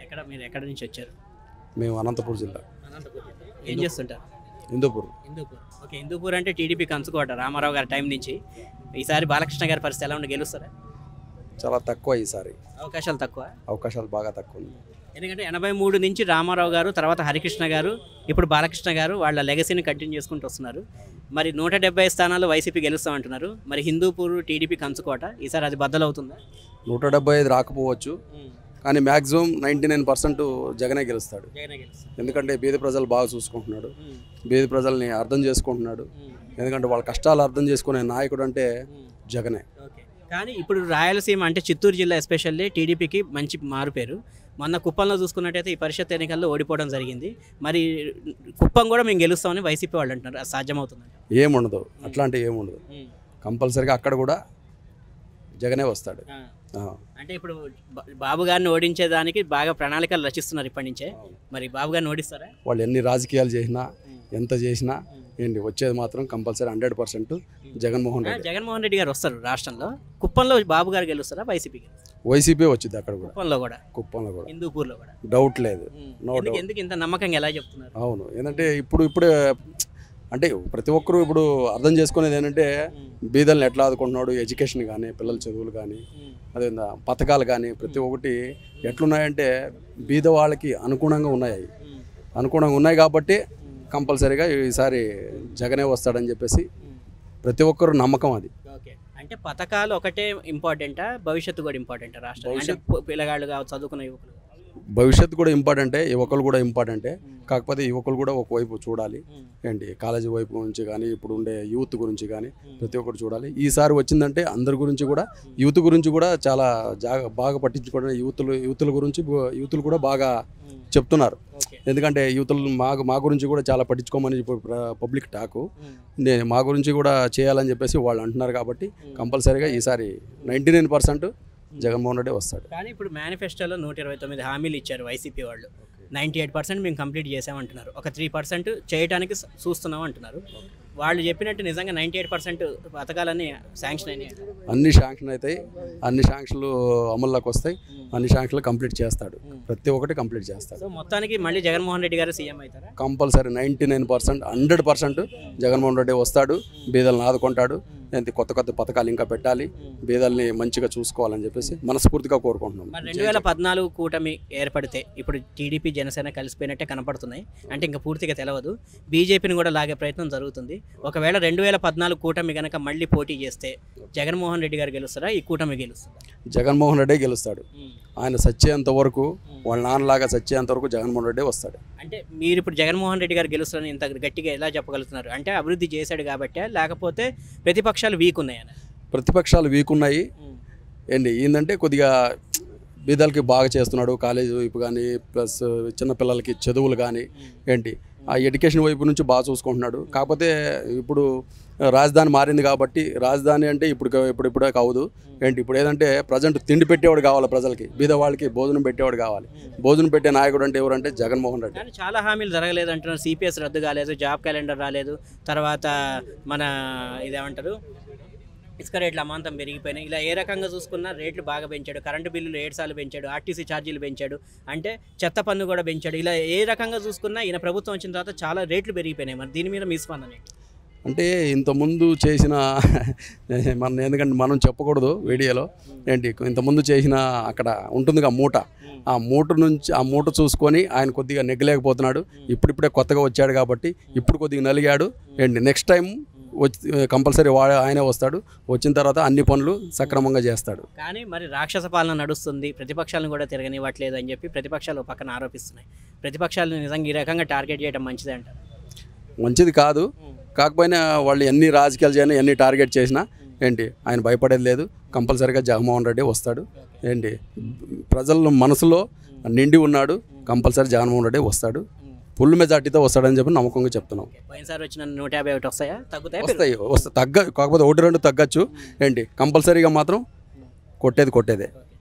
ఎక్కడ మీరు ఎక్కడ నుంచి వచ్చారు మేము అనంతపూర్ జిల్లా ఏం చేస్తుంటారు హిందూపూర్ హిందూపూర్ ఓకే హిందూపూర్ అంటే టీడీపీ కంచుకోట రామారావు గారి టైం నుంచి ఈసారి బాలకృష్ణ గారి పరిస్థితి ఎలా ఉండి గెలుస్తారా చాలా తక్కువ ఈసారి అవకాశాలు తక్కువ అవకాశాలు బాగా తక్కువ ఉంది ఎందుకంటే ఎనభై మూడు నుంచి రామారావు గారు తర్వాత హరికృష్ణ గారు ఇప్పుడు బాలకృష్ణ గారు వాళ్ళ లెగసీని కంటిన్యూ చేసుకుంటూ వస్తున్నారు మరి నూట డెబ్బై స్థానాలు వైసీపీ గెలుస్తామంటున్నారు మరి హిందూపూర్ టీడీపీ కంచుకోట ఈసారి అది బద్దలవుతుందా నూట డెబ్బై ఐదు రాకపోవచ్చు కానీ మ్యాక్సిమం నైంటీ నైన్ పర్సెంట్ జగనే గెలుస్తాడు జగనే గెలుస్తారు ఎందుకంటే బీద ప్రజలు బాగా చూసుకుంటున్నాడు బీద ప్రజల్ని అర్థం చేసుకుంటున్నాడు ఎందుకంటే వాళ్ళ కష్టాలు అర్థం చేసుకునే నాయకుడు అంటే జగనే ఓకే కానీ ఇప్పుడు రాయలసీమ అంటే చిత్తూరు జిల్లా ఎస్పెషల్లీ టీడీపీకి మంచి మారుపేరు మొన్న కుప్పంలో చూసుకున్నట్టయితే ఈ పరిషత్ ఎన్నికల్లో ఓడిపోవడం జరిగింది మరి కుప్పం కూడా మేము గెలుస్తామని వైసీపీ వాళ్ళు అంటున్నారు అది సాధ్యమవుతుంది ఏముండదు అట్లాంటివి ఏముండదు కంపల్సరీగా అక్కడ కూడా జగనే వస్తాడు ఆ. అంటే ఇప్పుడు బా- బాబు గారిని ఓడించేదానికి బాగా ప్రణాళికలు రచిస్తున్నారు ఇప్పటి నుంచే మరి బాబు గారిని ఓడిస్తారా వాళ్ళు ఎన్ని రాజకీయాలు చేసినా ఎంత చేసినా ఏంటి వచ్చేది మాత్రం కంపల్సరీ హండ్రెడ్ పర్సెంట్ జగన్మోహన్ ఆ, రెడ్డి జగన్మోహన్ రెడ్డి గారు వస్తారు రాష్ట్రంలో కుప్పంలో బాబు గారు గెలుస్తారా వైసీపీ గెలుస్తారా? వైసీపీ వచ్చింది అక్కడ కూడా కుప్పంలో కూడా కుప్పంలో కూడా హిందూపూర్లో కూడా డౌట్ లేదు No ఎందుకు doubt. ఎందుకు ఇంత నమ్మకంగా ఎలా చెప్తున్నారు అవును ఏంటంటే ఇప్పుడు ఇప్పుడే అంటే ప్రతి ఒక్కరు ఇప్పుడు అర్థం చేసుకునేది ఏంటంటే బీదల్ని ఎట్లా ఆదుకుంటున్నాడు ఎడ్యుకేషన్ కానీ పిల్లల చదువులు కానీ అదే పథకాలు కానీ ప్రతి ఒక్కటి ఎట్లున్నాయంటే బీద వాళ్ళకి అనుగుణంగా ఉన్నాయి అవి. అనుగుణంగా ఉన్నాయి కాబట్టి కంపల్సరీగా ఈసారి జగనే వస్తాడని చెప్పేసి ప్రతి ఒక్కరు నమ్మకం అది ఓకే అంటే పథకాలు ఒకటే ఇంపార్టెంటా భవిష్యత్తు కూడా ఇంపార్టెంటా రాష్ట్రం అంటే ప- పిల్లగాళ్ళు కావచ్చు చదువుకున్న యువకులు భవిష్యత్తు కూడా ఇంపార్టెంటే యువకులు కూడా ఇంపార్టెంటే కాకపోతే యువకులు కూడా ఒకవైపు చూడాలి ఏంటి కాలేజీ వైపు నుంచి కానీ ఇప్పుడు ఉండే యూత్ గురించి కానీ ప్రతి ఒక్కరు చూడాలి ఈసారి వచ్చిందంటే అందరి గురించి కూడా యూత్ గురించి కూడా చాలా జాగ బాగా పట్టించుకోవడం యూత్లు యూత్ల గురించి యూత్లు కూడా బాగా చెప్తున్నారు ఓకే ఎందుకంటే యూత్లు మా మా గురించి కూడా చాలా పట్టించుకోమని ఇప్పుడు ప్ర- పబ్లిక్ టాకు నేను మా గురించి కూడా చేయాలని చెప్పేసి వాళ్ళు అంటున్నారు కాబట్టి కంపల్సరీగా ఈసారి ninety nine percent Jaganmohan Reddy వస్తాడు కానీ ఇప్పుడు మేనిఫెస్టోలో నూట ఇరవై తొమ్మిది హామీలు ఇచ్చారు వైసీపీ వాళ్ళు నైంటీ ఎయిట్ పర్సెంట్ మేము కంప్లీట్ చేసామంటున్నారు ఒక త్రీ పర్సెంట్ చేయడానికి స- చూస్తున్నాం అంటున్నారు వాళ్ళు చెప్పినట్టు నిజంగా నైంటీ ఎయిట్ పర్సెంట్ పథకాలన్నీ శాంక్షన్ అయినాయి అన్ని శాంక్షన్ అవుతాయి అన్ని శాంక్షన్లు అమల్లోకి వస్తాయి అన్ని శాంక్షన్లు కంప్లీట్ చేస్తాడు ప్రతి ఒక్కటి కంప్లీట్ చేస్తాడు సో మొత్తానికి మళ్ళీ జగన్మోహన్ రెడ్డి గారు సీఎం అవుతారా compulsory ninety nine percent hundred percent Jaganmohan Reddy వస్తాడు బీదలను ఆదుకుంటాడు ఏంటి కొత్త కొత్త పథకాలు ఇంకా పెట్టాలి బీదల్ని మంచిగా చూసుకోవాలని చెప్పేసి మనస్ఫూర్తిగా కోరుకుంటున్నాం మరి రెండు వేల పద్నాలుగు కూటమి ఏర్పడితే ఇప్పుడు టీడీపీ జనసేన కలిసిపోయినట్టే కనపడుతున్నాయి అంటే ఇంకా పూర్తిగా తెలవదు బీజేపీని కూడా లాగే ప్రయత్నం జరుగుతుంది ఒకవేళ రెండు వేల పద్నాలుగు కూటమి కనుక మళ్ళీ పోటీ చేస్తే జగన్మోహన్ రెడ్డి గారు గెలుస్తారా ఈ కూటమి గెలుస్తుందా జగన్మోహన్ రెడ్డే గెలుస్తాడు ఆయన సచ్చేంత వరకు వాళ్ళ నాన్నలాగా సచ్చేంత వరకు జగన్మోహన్ రెడ్డే వస్తాడు అంటే మీరు ఇప్పుడు జగన్మోహన్ రెడ్డి గారు గెలుస్తారని ఇంత గట్టిగా ఎలా చెప్పగలుగుతున్నారు అంటే అభివృద్ధి చేశాడు కాబట్టే లేకపోతే ప్రతిపక్షాలు వీక్ ఉన్నాయని ప్రతిపక్షాలు వీక్ ఉన్నాయి ఏంటి ఏంటంటే కొద్దిగా బీదలకి బాగా చేస్తున్నాడు కాలేజీ వైపు కానీ ప్లస్ చిన్నపిల్లలకి చదువులు కానీ ఏంటి ఆ ఎడ్యుకేషన్ వైపు నుంచి బాగా చూసుకుంటున్నాడు కాకపోతే ఇప్పుడు రాజధాని మారింది కాబట్టి రాజధాని అంటే ఇప్పుడు ఇప్పుడు ఇప్పుడే కావదు ఏంటి ఇప్పుడు ఏదంటే ప్రజెంట్ తిండి పెట్టేవాడు కావాలి ప్రజలకి బీద వాళ్ళకి భోజనం పెట్టేవాడు కావాలి భోజనం పెట్టే నాయకుడు అంటే ఎవరంటే జగన్మోహన్ రెడ్డి కానీ చాలా హామీలు జరగలేదు అంటున్నారు సిపిఎస్ రద్దు కాలేదు జాబ్ క్యాలెండర్ రాలేదు తర్వాత మన ఇదేమంటారు ఇసుక రేట్లు అమాంతం పెరిగిపోయినాయి ఇలా ఏ రకంగా చూసుకున్నా రేట్లు బాగా పెంచాడు కరెంటు బిల్లులు ఏడు సార్లు పెంచాడు ఆర్టీసీ ఛార్జీలు పెంచాడు అంటే చెత్త పన్ను కూడా పెంచాడు ఇలా ఏ రకంగా చూసుకున్నా ఈయన ప్రభుత్వం వచ్చిన తర్వాత చాలా రేట్లు పెరిగిపోయినాయి మరి దీని మీద మీ స్పందన ఏంటి? అంటే ఇంతకుముందు చేసిన మన ఎందుకంటే మనం చెప్పకూడదు వీడియోలో ఏంటి ఇంతకుముందు చేసిన అక్కడ ఉంటుందిగా మూట ఆ మూట నుంచి ఆ మూట చూసుకొని ఆయన కొద్దిగా నెగ్గలేకపోతున్నాడు ఇప్పుడిప్పుడే కొత్తగా వచ్చాడు కాబట్టి ఇప్పుడు కొద్దిగా నలిగాడు ఏంటి నెక్స్ట్ టైం వచ్చి కంపల్సరీ వా ఆయనే వస్తాడు వచ్చిన తర్వాత అన్ని పనులు సక్రమంగా చేస్తాడు కానీ మరి రాక్షస పాలన నడుస్తుంది ప్రతిపక్షాలను కూడా తిరగనివ్వట్లేదు అని చెప్పి ప్రతిపక్షాలు ఓ పక్కన ఆరోపిస్తున్నాయి ప్రతిపక్షాలను నిజంగా ఈ రకంగా టార్గెట్ చేయడం మంచిదే అంటారు మంచిది కాదు కాకపోయినా వాళ్ళు ఎన్ని రాజకీయాలు చేయని ఎన్ని టార్గెట్ చేసినా ఏంటి ఆయన భయపడేది లేదు కంపల్సరీగా జగన్మోహన్ రెడ్డి వస్తాడు ఏంటి ప్రజల మనసులో నిండి ఉన్నాడు కంపల్సరీ జగన్మోహన్ రెడ్డి వస్తాడు ఫుల్ మెజార్టీతో వస్తాడని చెప్పి నమ్మకంగా చెప్తున్నాం పోయినసారి వచ్చిన నూట యాభై ఒకటి వస్తాయా తగ్గుతాయా వస్తాయి వస్తాయి తగ్గ కాకపోతే ఒకటి రెండు తగ్గచ్చు ఏంటి కంపల్సరీగా మాత్రం కొట్టేది కొట్టేదే